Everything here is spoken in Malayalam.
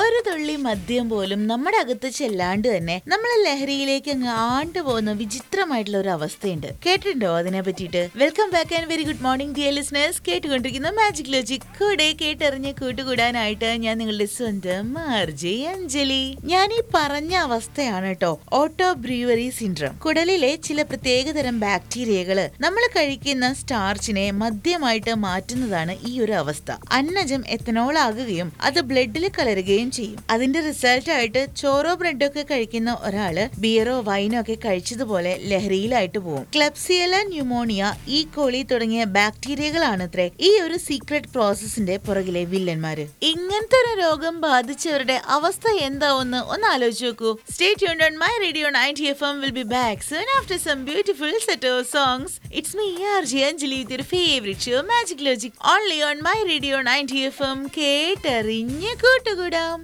ഒരു തുള്ളി മദ്യം പോലും നമ്മുടെ അകത്ത് ചെല്ലാണ്ട് തന്നെ നമ്മളെ ലഹരിയിലേക്ക് അങ്ങ് ആണ്ടു പോകുന്ന വിചിത്രമായിട്ടുള്ള ഒരു അവസ്ഥയുണ്ട് കേട്ടിട്ടുണ്ടോ അതിനെ പറ്റിയിട്ട് welcome back and very good morning dear listeners കേട്ടുകൊണ്ടിരിക്കുന്ന മാജിക് ലോജിക് കൂടെ കേട്ടറിഞ്ഞ് കൂട്ടുകൂടാനായിട്ട് ഞാൻ നിങ്ങളുടെ സ്വന്തം മാർജി അഞ്ജലി ഞാൻ ഈ പറഞ്ഞ അവസ്ഥയാണ് കേട്ടോ ഓട്ടോ ബ്രീവറി സിൻഡ്രം കുടലിലെ ചില പ്രത്യേകതരം ബാക്ടീരിയകള് നമ്മൾ കഴിക്കുന്ന സ്റ്റാർച്ചിനെ മദ്യമായിട്ട് മാറ്റുന്നതാണ് ഈ ഒരു അവസ്ഥ അന്നജം എത്തനോൾ ആകുകയും അത് ബ്ലഡിൽ കലരുകയും ചെയ്യും അതിന്റെ റിസൾട്ട് ആയിട്ട് ചോറോ ബ്രെഡോ ഒക്കെ കഴിക്കുന്ന ഒരാള് ബിയറോ വൈനോ ഒക്കെ കഴിച്ചതുപോലെ ലഹരിയിലായിട്ട് പോകും ക്ലബ്സിയല ന്യൂമോണിയ ഈ കോളി തുടങ്ങിയ ബാക്ടീരിയകളാണ് അത്രേ ഈ ഒരു സീക്രട്ട് പ്രോസസ്സിന്റെ പുറകിലെ വില്ലന്മാര് ഇങ്ങനത്തെ ഒരു രോഗം ബാധിച്ചവരുടെ അവസ്ഥ എന്താവെന്ന് ഒന്ന് ആലോചിച്ച് നോക്കൂ stay tuned on my radio ninety F M will be back soon after some beautiful set of songs it's me R J Anjali with your favourite show magic logic only on my radio ninety F M കേട്ടറിഞ്ഞ് കൂട്ടുകൂടാം